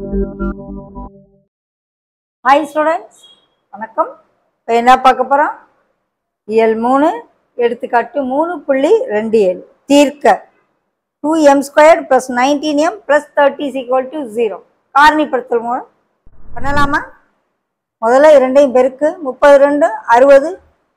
hi students வணக்கம் இப்போ என்ன பார்க்க போகிறோம் இயல் மூணு எடுத்துக்காட்டு மூணு புள்ளி ரெண்டு ஏழு தீர்க்க two M square plus nineteen M plus thirty is equal to zero காரணிப்படுத்தல் மூலம் பண்ணலாமா முதல்ல இரண்டையும் பெருக்கு முப்பது ரெண்டு அறுபது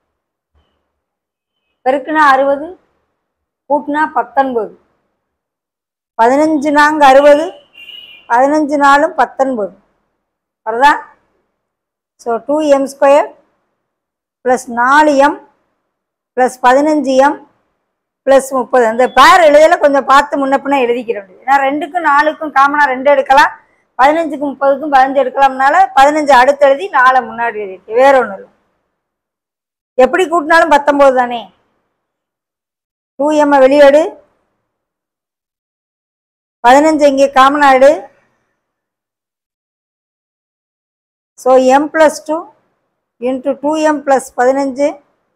பெருக்குனா அறுபது கூட்டினா பத்தொன்பது பதினஞ்சு நான்கு அறுபது பதினஞ்சு நாலும் பத்தொன்பது வருதா so two M square plus நாலு எம் ப்ளஸ் பதினஞ்சு எம் ப்ளஸ் முப்பது அந்த பேர் எழுதல கொஞ்சம் பார்த்து முன்ன பின்ன எழுதிக்கிற வேண்டியது ஏன்னா ரெண்டுக்கும் நாலுக்கும் காமனாக ரெண்டு எடுக்கலாம் பதினஞ்சுக்கும் முப்பதுக்கும் பதினஞ்சு எடுக்கலாம்னால பதினஞ்சு அடுத்து எழுதி நாலை முன்னாடி எழுதிருக்கு வேற ஒன்றும் இல்லை எப்படி கூட்டினாலும் பத்தொம்போது தானே டூ எம்மை வெளியேடு பதினஞ்சு இங்கே காமனா எடு so M plus two into two M plus பதினஞ்சு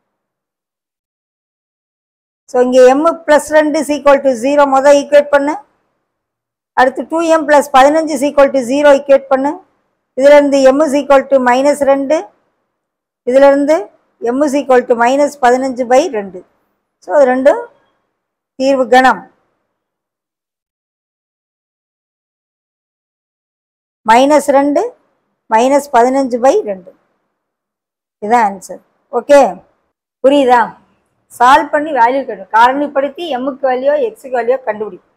ஸோ இங்கே எம் ப்ளஸ் ரெண்டு சீக்வல் டு ஜீரோ மொதல் ஈக்குவேட் பண்ணு அடுத்து டூ எம் ப்ளஸ் பதினஞ்சு சீக்வல் டு ஜீரோ ஈக்குவேட் பண்ணு இதுலேருந்து எம் சீக்வல் டு மைனஸ் ரெண்டு இதுலேருந்து எம் சீக்வல் டு மைனஸ் பதினஞ்சு பை ரெண்டு ஸோ அது ரெண்டும் தீர்வு கணம் மைனஸ் ரெண்டு மைனஸ் பதினஞ்சு பை ரெண்டு இதுதான் ஆன்சர் ஓகே புரியுதா சால்வ் பண்ணி வேல்யூ கண்டு காரணிப்படுத்தி எம்முக்கு வேல்யூ எக்ஸுக்கு வேல்யூ கண்டுபிடி